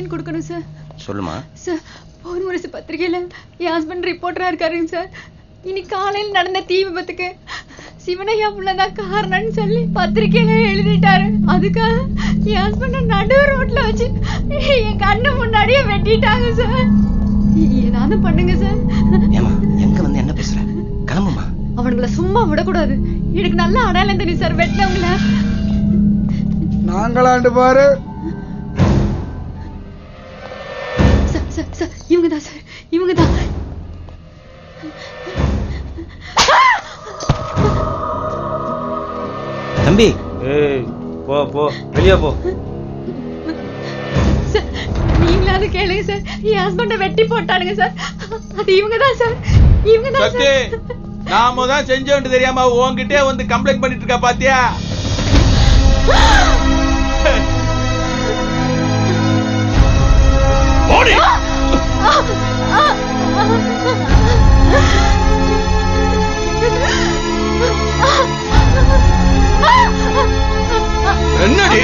complaint கொடுக்கணும் sir சொல்லுமா sir bore முரசு பத்திரிகையில என் ஹஸ்பண்ட் ரிப்போர்ட்டரா இருக்காருங்க சார் இன்னைக்கு காலையில் நடந்த தீ விபத்துக்கு சிவனையா புள்ளதான் காரணம்னு சொல்லி பத்திரிக்கையில எழுதிட்டாரு அதுக்காக என் ஹஸ்பண்ட் நடு ரோட்ல வச்சு என் கண்ணு முன்னாடியே வெட்டிட்டாங்க சார் ஏதாவது பண்ணுங்க சார் ஏமா எங்க வந்து என்ன பேசுற கிளம்புமா அவனுங்கள சும்மா விடக்கூடாது எனக்கு நல்ல அடையாளம் தெரியும் சார் வெட்டினவங்கள நாங்களாண்டு பாரு சார் சார் சார் இவங்க தான் சார் இவங்க தான் தம்பி ஏய் போ போ வெளியே போ சார் நீங்களாவது கேளுங்க சார் என் ஹஸ்பண்ட வெட்டி போட்டானுங்க சார் அது இவங்க தான் சார் இவங்க தான் சக்தி நாம தான் செஞ்சோன்னு தெரியாம உன்கிட்டே வந்து கம்ப்ளைண்ட் பண்ணிட்டு இருக்கா பாத்தியா ஓடி என்னடி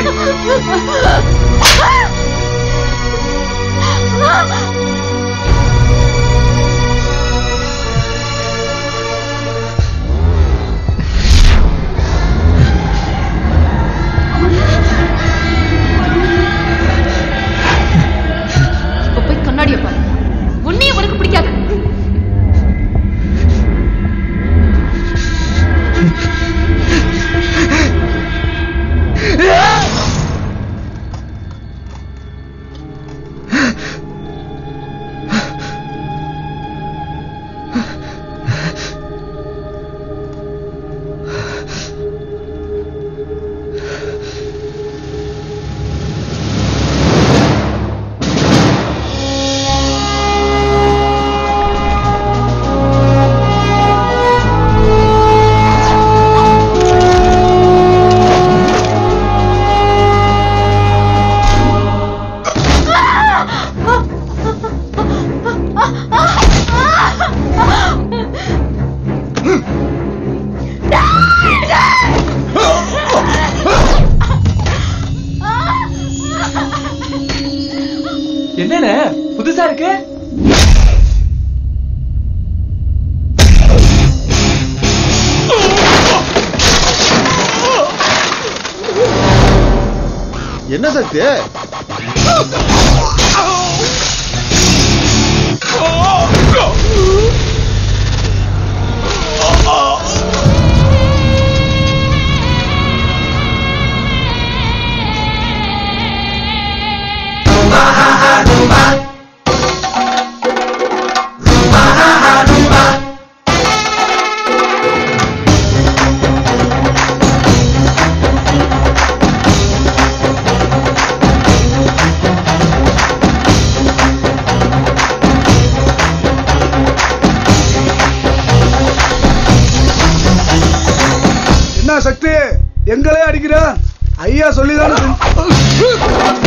இப்ப போய் கண்ணாடியை பாரு உன்னையும் உனக்கு பிடிக்காது என்னண்ணே புதுசா இருக்கு என்ன சக்தி என்ன சக்தி எங்களே அடிக்கிற ஐயா சொல்லிதானே செஞ்ச-